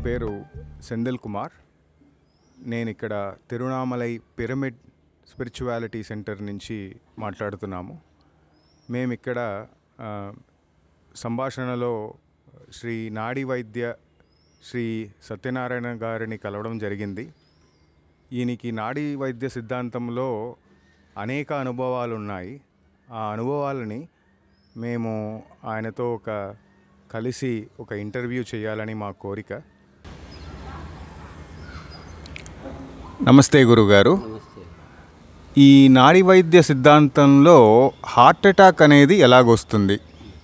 పేరు సెందిల్ కుమార్ నేను ఇక్కడ తిరువణామలై పిరమిడ్ స్పిరిచువాలిటీ సెంటర్ నుంచి మాట్లాడుతున్నాము మేము ఇక్కడ ఆ, సంభాషణలో శ్రీ నాడి వైద్య శ్రీ సత్యనారాయణ గారిని కలవడం జరిగింది ఈయనకి నాడీ వైద్య సిద్ధాంతంలో అనేక అనుభవాలు ఉన్నాయి ఆ అనుభవాలని మేము ఆయనతో ఒక కలిసి ఒక ఇంటర్వ్యూ చేయాలని మా కోరిక నమస్తే గురుగారు ఈ నాడీ వైద్య సిద్ధాంతంలో హార్ట్ అటాక్ అనేది ఎలాగొస్తుంది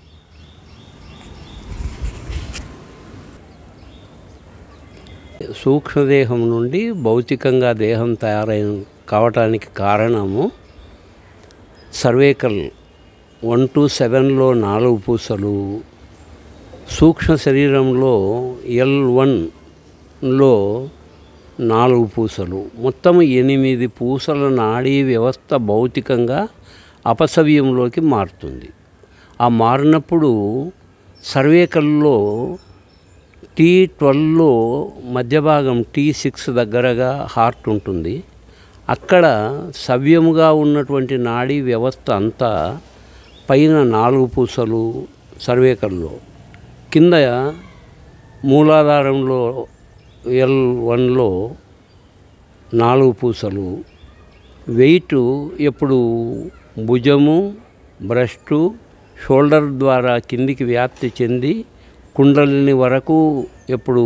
సూక్ష్మదేహం నుండి భౌతికంగా దేహం తయారైన కావటానికి కారణము సర్వేకల్ వన్ టు సెవెన్లో నాలుగు పూసలు సూక్ష్మ శరీరంలో ఎల్ వన్లో నాలుగు పూసలు మొత్తం ఎనిమిది పూసల నాడీ వ్యవస్థ భౌతికంగా అపసవ్యంలోకి మారుతుంది ఆ మారినప్పుడు సర్వేకల్లో టీ ట్వెల్వ్లో మధ్య భాగం టీ సిక్స్ దగ్గరగా హార్ట్ ఉంటుంది అక్కడ సవ్యముగా ఉన్నటువంటి నాడీ వ్యవస్థ అంతా పైన నాలుగు పూసలు సర్వేకల్లో కింద మూలాధారంలో ఎల్ వన్లో నాలుగు పూసలు వెయిట్ ఎప్పుడు భుజము బ్రెస్టు షోల్డర్ ద్వారా కిందికి వ్యాప్తి చెంది కుండలిని వరకు ఎప్పుడు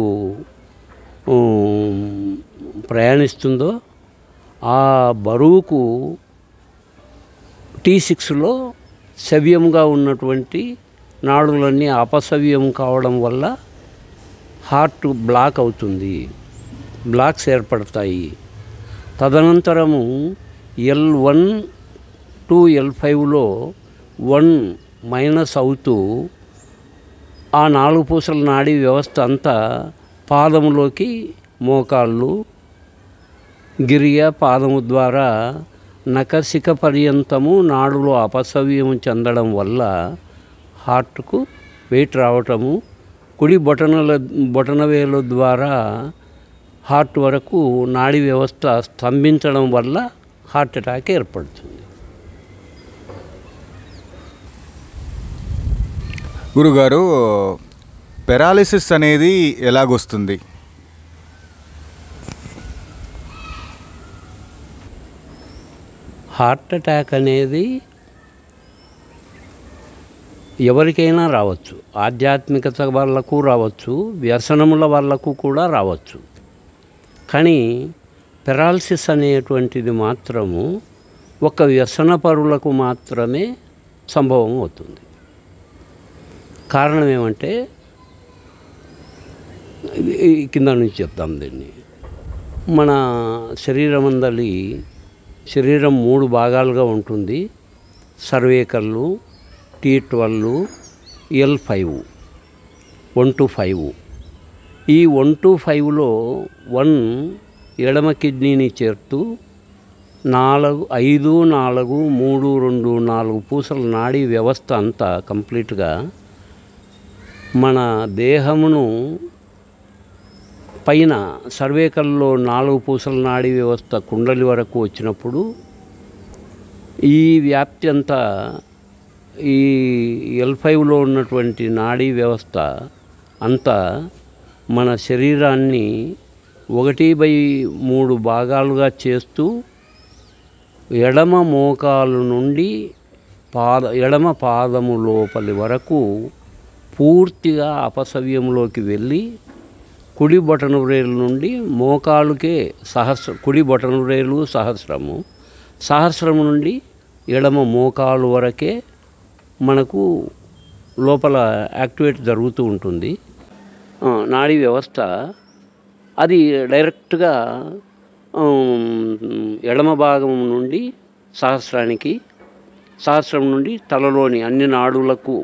ఉమ్, ప్రయాణిస్తుందో ఆ బరువుకు టీ సిక్స్లో సవ్యంగా ఉన్నటువంటి నాడులన్నీ అపసవ్యం కావడం వల్ల హార్ట్ బ్లాక్ అవుతుంది బ్లాక్స్ ఏర్పడతాయి తదనంతరము ఎల్ వన్ టు ఎల్ ఫైవ్లో వన్ మైనస్ అవుతూ ఆ నాలుగు పూసల నాడీ వ్యవస్థ అంతా పాదములోకి మోకాళ్ళు గిరియ పాదము ద్వారా నకసిక పర్యంతము నాడులో అపసవ్యం చెందడం వల్ల హార్ట్కు వెయిట్ రావటము కుడి బొటనల బొటనవేలు ద్వారా హార్ట్ వరకు నాడీ వ్యవస్థ స్తంభించడం వల్ల హార్ట్ అటాక్ ఏర్పడుతుంది గురుగారు పెరాలిసిస్ అనేది ఎలాగొస్తుంది హార్ట్ అటాక్ అనేది ఎవరికైనా రావచ్చు ఆధ్యాత్మికత వాళ్ళకు రావచ్చు వ్యసనముల వాళ్ళకు కూడా రావచ్చు కానీ పెరాలసిస్ అనేటువంటిది మాత్రము ఒక వ్యసనపరులకు మాత్రమే సంభవం అవుతుంది కారణం ఏమంటే ఇది- ఈ కింద నుంచి చెప్తాం దీన్ని మన శరీరం అందలి శరీరం మూడు భాగాలుగా ఉంటుంది సర్వేకల్లు T twelve L five one two five ఈ వన్ టు ఫైవ్లో వన్ ఎడమ కిడ్నీని చేరుతూ నాలుగు ఐదు నాలుగు మూడు రెండు నాలుగు పూసల నాడీ వ్యవస్థ అంతా కంప్లీట్గా మన దేహమును పైన సర్వేకల్లో నాలుగు పూసల నాడీ వ్యవస్థ కుండలి వరకు వచ్చినప్పుడు ఈ వ్యాప్తి అంతా ఈ ఎల్ ఫైవ్లో ఉన్నటువంటి నాడీ వ్యవస్థ అంతా మన శరీరాన్ని ఒకటి బై మూడు భాగాలుగా చేస్తూ ఎడమ మోకాలు నుండి పాద ఎడమ పాదము లోపలి వరకు పూర్తిగా అపసవ్యంలోకి వెళ్ళి కుడి బొటన వ్రేలు నుండి మోకాలుకే సహస్ర కుడి బొటన వ్రేలు సహస్రము సహస్రము నుండి ఎడమ మోకాలు వరకే మనకు లోపల యాక్టివేట్ జరుగుతూ ఉంటుంది ఆ, నాడీ వ్యవస్థ అది డైరెక్ట్గా ఉమ్, ఎడమ భాగం నుండి సహస్రానికి సహస్రం నుండి తలలోని అన్ని నాడులకు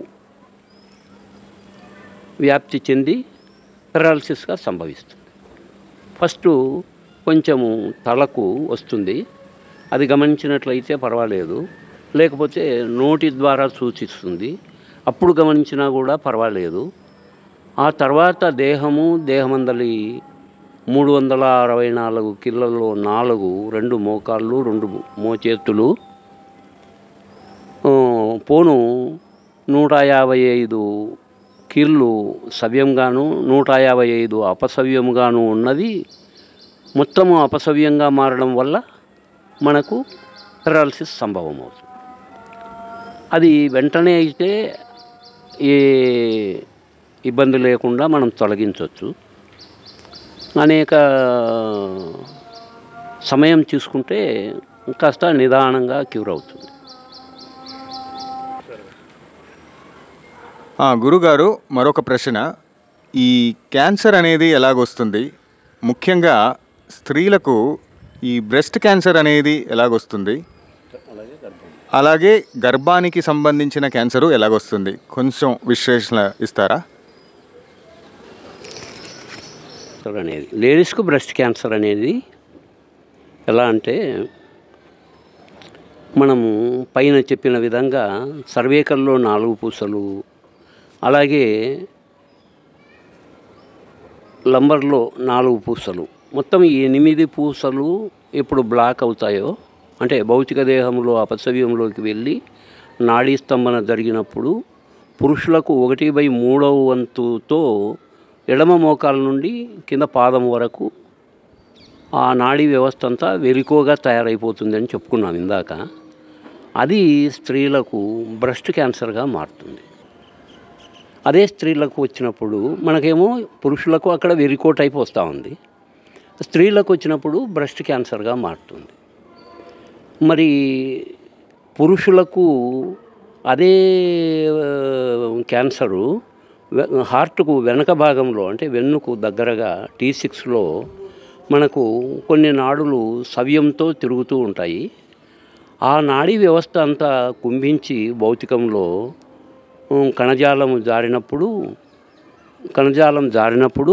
వ్యాప్తి చెంది పెరాలసిస్గా సంభవిస్తుంది ఫస్ట్ కొంచెము తలకు వస్తుంది అది గమనించినట్లయితే పర్వాలేదు లేకపోతే నోటి ద్వారా సూచిస్తుంది అప్పుడు గమనించినా కూడా పర్వాలేదు ఆ తర్వాత దేహము దేహమందలి మూడు వందల అరవై నాలుగు కిళ్ళలో నాలుగు రెండు మోకాళ్ళు రెండు మోచేతులు ఆ, పోను నూట యాభై ఐదు కీళ్ళు సవ్యంగాను నూట యాభై ఐదు అపసవ్యంగాను ఉన్నది మొత్తము అపసవ్యంగా మారడం వల్ల మనకు పెరాలసిస్ సంభవం అవుతుంది అది వెంటనే అయితే ఏ ఇబ్బంది లేకుండా మనం తొలగించవచ్చు అనేక సమయం తీసుకుంటే కాస్త నిదానంగా క్యూర్ అవుతుంది ఆ, గురుగారు మరొక ప్రశ్న ఈ క్యాన్సర్ అనేది ఎలాగొస్తుంది ముఖ్యంగా స్త్రీలకు ఈ బ్రెస్ట్ క్యాన్సర్ అనేది ఎలాగొస్తుంది అలాగే గర్భానికి సంబంధించిన క్యాన్సరు ఎలాగొస్తుంది కొంచెం విశ్లేషణ ఇస్తారా క్యాన్సర్ అనేది లేడీస్కు బ్రెస్ట్ క్యాన్సర్ అనేది ఎలా అంటే మనము పైన చెప్పిన విధంగా సర్వేకల్లో నాలుగు పూసలు అలాగే లంబర్లో నాలుగు పూసలు మొత్తం ఈ ఎనిమిది పూసలు ఎప్పుడు బ్లాక్ అవుతాయో అంటే భౌతిక దేహంలో అపసవ్యంలోకి వెళ్ళి నాడీ స్తంభన జరిగినప్పుడు పురుషులకు ఒకటి బై మూడవ వంతుతో ఎడమ మోకాల నుండి కింద పాదం వరకు ఆ నాడీ వ్యవస్థ అంతా వెరికోగా తయారైపోతుందని చెప్పుకున్నాం ఇందాక అది స్త్రీలకు బ్రెస్ట్ క్యాన్సర్గా మారుతుంది అదే స్త్రీలకు వచ్చినప్పుడు మనకేమో పురుషులకు అక్కడ వెరికో టైప్ వస్తూ ఉంది స్త్రీలకు వచ్చినప్పుడు బ్రెస్ట్ క్యాన్సర్గా మారుతుంది మరి పురుషులకు అదే ఆ, క్యాన్సరు వె- హార్ట్కు వెనక భాగంలో అంటే వెన్నుకు దగ్గరగా టీ సిక్స్లో మనకు కొన్ని నాడులు సవ్యంతో తిరుగుతూ ఉంటాయి ఆ నాడీ వ్యవస్థ అంతా కుంభించి భౌతికంలో ఉమ్, కణజాలం జారినప్పుడు కణజాలం జారినప్పుడు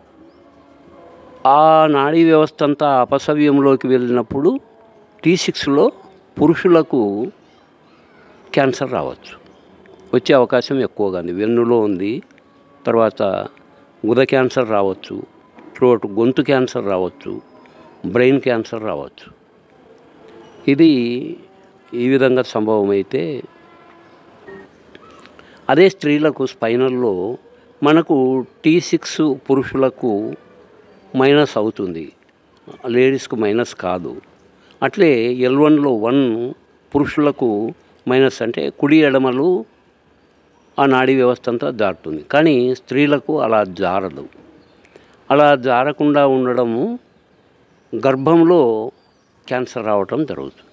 ఆ నాడీ వ్యవస్థ అంతా అపసవ్యంలోకి వెళ్ళినప్పుడు టీ సిక్స్లో పురుషులకు క్యాన్సర్ రావచ్చు వచ్చే అవకాశం ఎక్కువగా ఉంది వెన్నులో ఉంది తర్వాత గుద క్యాన్సర్ రావచ్చు థ్రోట్ గొంతు క్యాన్సర్ రావచ్చు బ్రెయిన్ క్యాన్సర్ రావచ్చు ఇది ఈ విధంగా సంభవం అయితే అదే స్త్రీలకు స్పైనల్లో మనకు టీ సిక్స్ పురుషులకు మైనస్ అవుతుంది లేడీస్కు మైనస్ కాదు అట్లే ఎల్ వన్లో వన్ పురుషులకు మైనస్ అంటే కుడి ఎడమలు ఆ నాడీ వ్యవస్థ అంతా జారుతుంది కానీ స్త్రీలకు అలా జారదు అలా జారకుండా ఉండడము గర్భంలో క్యాన్సర్ రావటం జరుగుతుంది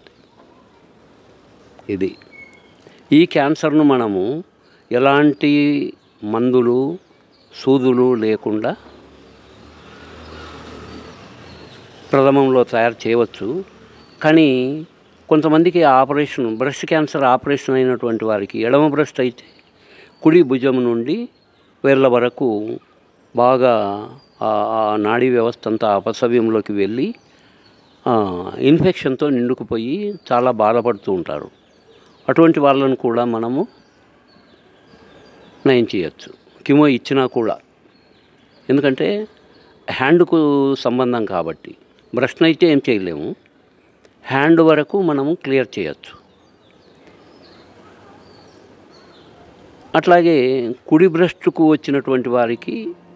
ఇది ఈ క్యాన్సర్ను మనము ఎలాంటి మందులు సూదులు లేకుండా ప్రథమంలో తయారు చేయవచ్చు కానీ కొంతమందికి ఆపరేషన్ బ్రెస్ట్ క్యాన్సర్ ఆపరేషన్ అయినటువంటి వారికి ఎడమ బ్రెస్ట్ అయితే కుడి భుజం నుండి వేళ్ళ వరకు బాగా ఆ ఆ నాడీ వ్యవస్థ అంతా అపసవ్యంలోకి వెళ్ళి ఆ, ఇన్ఫెక్షన్తో నిండుకుపోయి చాలా బాధపడుతూ ఉంటారు అటువంటి వాళ్ళను కూడా మనము నయం చేయొచ్చు కిమో ఇచ్చినా కూడా ఎందుకంటే హ్యాండ్కు సంబంధం కాబట్టి బ్రష్ను అయితే ఏం చేయలేము హ్యాండ్ వరకు మనము క్లియర్ చేయొచ్చు అట్లాగే కుడి బ్రెస్ట్కు వచ్చినటువంటి వారికి